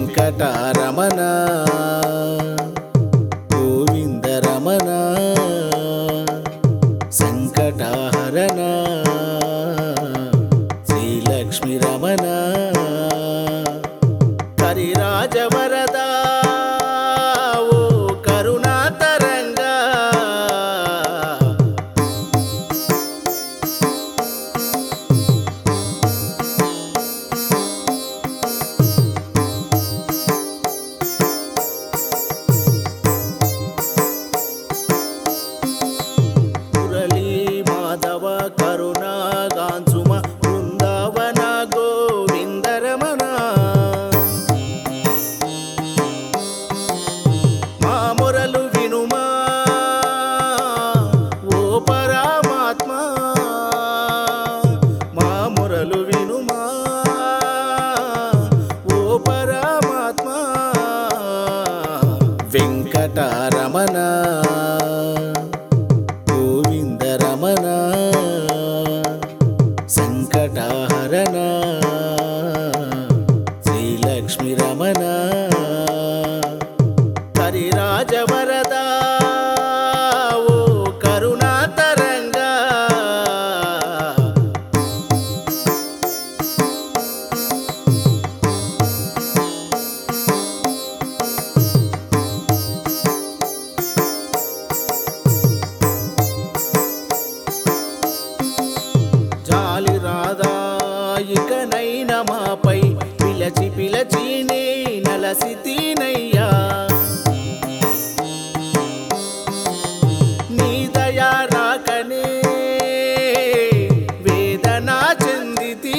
వెంకటరమణ గోవిందరమణ సంకటహరణ శ్రీలక్ష్మి రమణ కరిరాజవరద ఓ కరుణాతరంగా మురళీ మాధవ కరుణా గాంచుమ బృందావన గోవిందరమణ మా మొరలు వినుమా ఓ పరమాత్మ మా మొరలు వినుమా ఓ పరమాత్మ వెంకటరమణ గోవిందరమణ సంకటహరణ శ్రీలక్ష్మి రమణ హరిరాజవరద ఓ కరుణాతరంగా జాలి రాదా ఇకనైన మాపై పిలచి పిలచి నే నలసితీనయ్యా నీ దయా రాకనే వేదన చెందితి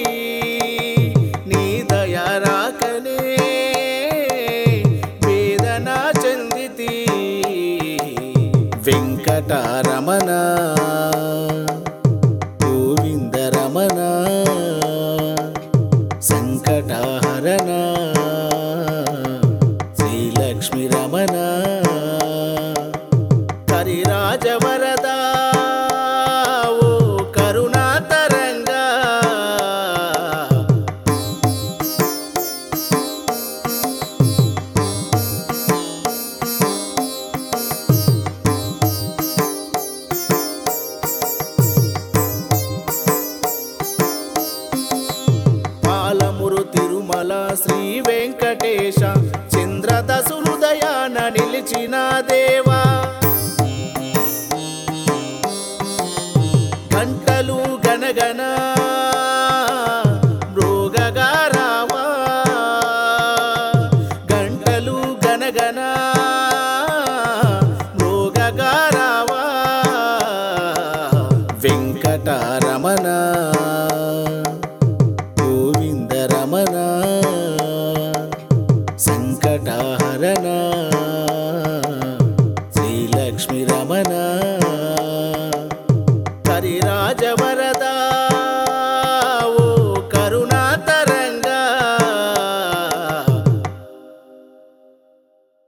నీ దయా రాకనే వేదన చెందితి వెంకటరమణ గోవిందరమణ సంకటహరణ శ్రీలక్ష్మి రమణ హరిరాజవరద ఓ కరుణాతరంగా పాలమురు తిరుమల శ్రీ వెంకటేశ చంద్రదసుహృదయాన నిలిచిన దేవా గంటలు గనగన మృగగా రావా గంటలు గనగన మృగగా రావా వెంకటరమణ గోవిందరమణ సంకటహరణ శ్రీలక్ష్మి రమణ